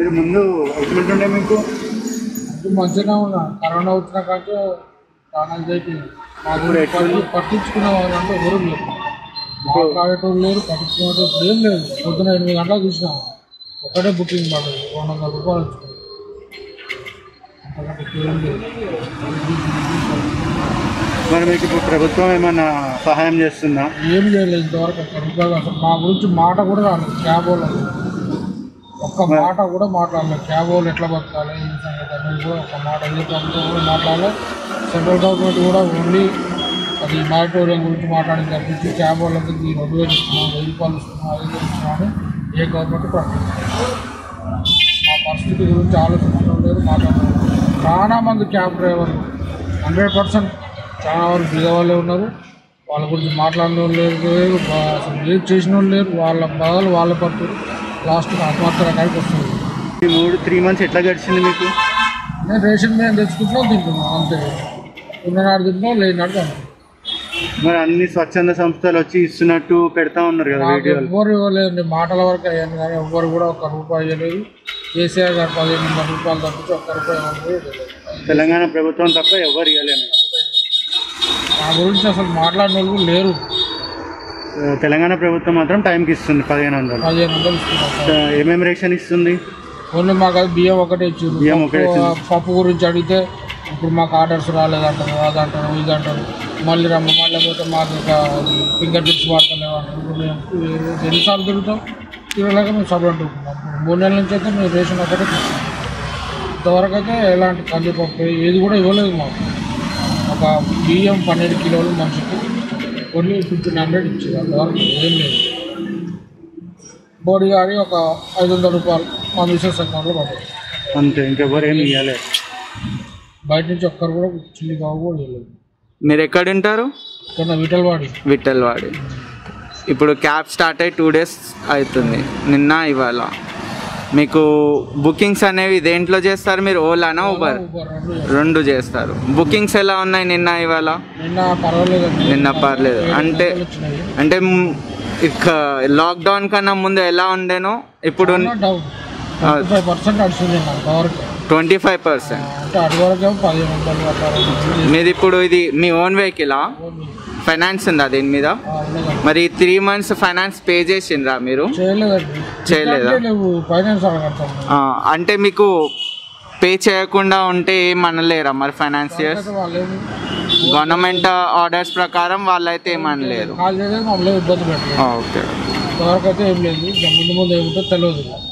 మీరు ముందు ఎట్లుంటుండే మీకు అది మంచిగానే ఉన్నా కరోనా వచ్చిన కంటే చాలా అయిపోయింది మాకు ఇప్పుడు ఎట్లా ఉంది? పట్టి- పట్టించుకునే వాళ్ళు అంటే ఎవరు లేరు మాట్లాడేటోళ్ళు లేరు పట్టించుకునేటోళ్ళు ఇప్పుడు ఏం లేదు పొద్దున ఎనిమిది గంటలకు చూసినాము ఒకటే బుకింగ్ పడదు రెండు వందల రూపాయలు వచ్చుకుంది అంతకంటే ఎక్కువ ఏం లేదు మరి మీకు ఇప్పుడు ప్రభుత్వం ఏమన్నా సహాయం చేస్తుందా ఏం చేయలేదు ఇంతవరకు ఒక్క రూపాయలు అసలు మా గురించి మాట కూడా రాలేదు క్యాబ్ వాళ్ళు ఒక్క మాట కూడా మాట్లాడలేదు క్యాబ్ వాళ్ళు ఎట్లా బతకాలి ఈ సంగతి అనేది కూడా ఒక్క మాట ఏ ప్రభుత్వం కూడా మాట్లాడలేదు సెంట్రల్ గవర్నమెంట్ కూడా ఓన్లీ అది మారిటోరియం గురించి మాట్లాడింది తప్పించి క్యాబ్ వాళ్ళకి ఈ రెండు వేలు ఇస్తున్నాం వెయ్యి రూపాయలు ఇస్తున్నాం ఐదు వేలు ఇస్తున్నాం అని ఏ గవర్నమెంట్ ప్రకటించలేదు మా పరిస్థితి గురించి ఆలోచించడం లేదు మాట్లాడలేదు చాలా మంది క్యాబ్ డ్రైవర్లు హండ్రెడ్ పర్సెంట్ చాలా వరకు దిగ వాళ్ళే ఉన్నారు వాళ్ళ గురించి మాట్లాడిన వాళ్ళు లేరు లేరు వా- అసలు ఏం చేసిన వాళ్ళు లేరు వాళ్ళ బాధలు వాళ్ళ పడుతుంది లాస్ట్కి ఆత్మహత్య రకానికి వస్తుంది ఈ మూడు త్రీ మంత్స్ ఎట్లా గడిచింది మీకు నేను రేషన్ మేము తెచ్చుకుంటున్నాం తింటున్నాం అంతే ఉన్ననాడు తింటున్నాం లేనాడు తింటున్నాం మరి అన్ని స్వచ్ఛంద సంస్థలు వచ్చి ఇస్తున్నట్టు పెడతా ఉన్నారు కదా నాకు వీడియోలు ఎవ్వరు ఇవ్వలేదు మాటల వరకు అయ్యాను కానీ ఎవ్వరు కూడా ఒక్క రూపాయి ఇవ్వలేదు కేసీఆర్ గారు పదిహేను వందల రూపాయలు తప్పించి ఒక్క రూపాయి ఎవరు కూడా ఇవ్వలేదు తెలంగాణ ప్రభుత్వం తప్ప ఎవరు ఇవ్వలేము నా గురించి అసలు మాట్లాడిన వాళ్ళు కూడా లేరు ఆ, తెలంగాణ ప్రభుత్వం మాత్రం టైంకి ఇస్తుంది పదిహేను వందలు పదిహేను వందలు ఇస్తున్నారు ఆ, ఏమేమి రేషన్ ఇస్తుంది ఓన్లీ మాకు అది బియ్యం ఒకటే ఇచ్చిండ్రు బియ్యం ఒకటే పప్పు- ఇచ్చిండ్రు. పప్పు గురించి అడిగితే ఇప్పుడు మాకు ఆర్డర్స్ రాలేదంటారు అది అంటారు ఇది అంటారు మళ్ళీ రమ్మ మళ్ళీ పోతే మాకు ఇక ఫింగర్ టిప్స్ వాడతలేవు అంటారు ఇప్పుడు మేము ఎన్నిసార్లు తిరుగుతాం తిరగలేక మేము సభ అంటున్నాం ఇప్పుడు మూడు నెలల నుంచి అయితే మేము రేషన్ ఒకటే తీసుకున్నాం ఇంతవరకు అయితే ఎలాంటి కందిపప్పు ఏది కూడా ఇవ్వలేదు మాకు ఒక బియ్యం పన్నెండు కిలోలు మనిషికి కొన్ని ఫిఫ్టీన్ హండ్రెడ్ ఇచ్చారు అంతవరకు ఏం లేదు బోడీ గారి ఒక ఐదు వందల రూపాయలు మా మిసెస్ అకౌంట్లో పడ్డాయి అంతే ఇంకెవరు ఏమి ఇవ్వలేదు బయట నుంచి ఒక్కరు కూడా చిల్లి కావు కూడా వెళ్ళలేదు మీరు ఎక్కడ ఉంటారు ఇక్కడ విఠలవాడి విఠల్వాడి ఇప్పుడు క్యాబ్ స్టార్ట్ అయ్యి టూ డేస్ అవుతుంది నిన్న ఇవాళ మీకు బుకింగ్స్ అనేవి దేంట్లో చేస్తారు మీరు ఓలానా ఊబర్ ఊబర్ రెండు రెండు చేస్తారు బుకింగ్స్ ఎలా ఉన్నాయి నిన్న ఇవాళ నిన్న పర్వాలేదండి నిన్న పర్లేదు అంటే వచ్చినాయి అంటే మ్, ఇక లాక్డౌన్ కన్నా ముందు ఎలా ఉండేనో ఇప్పుడు డౌన్ ట్వంటీ ఫైవ్ పర్సెంట్ నడిచింది నాకు అంతవరకు ట్వంటీ ఫైవ్ పర్సెంట్ అంటే అటు వరకు ఏమో పదిహేను వందలు అట్లా మీది ఇప్పుడు ఇది మీ ఓన్ వెహికలా ఫైనాన్స్ ఉందా దీని మీద ఉండదండి మరి త్రీ మంత్స్ ఫైనాన్స్ పే చేసిండ్రా మీరు చేయలేదండి చేయలేదా? అంటే నువ్వు ఫైనాన్స్ అడగడతాను ఆ, అంటే మీకు పే చేయకుండా ఉంటే ఏం అనలేరా మరి ఫైనాన్సియర్స్ వాళ్ళు ఏమి గవర్నమెంట్ ఆర్డర్స్ ప్రకారం వాళ్ళైతే ఏం అనలేరు కాల్ చేయలేదు మమ్మల్ని ఇబ్బంది పెట్టలేదు ఓకే ఇంతవరకు అయితే ఏం లేదు ఇంకా ముందు ముందు ఏముంటుందో తెలియదు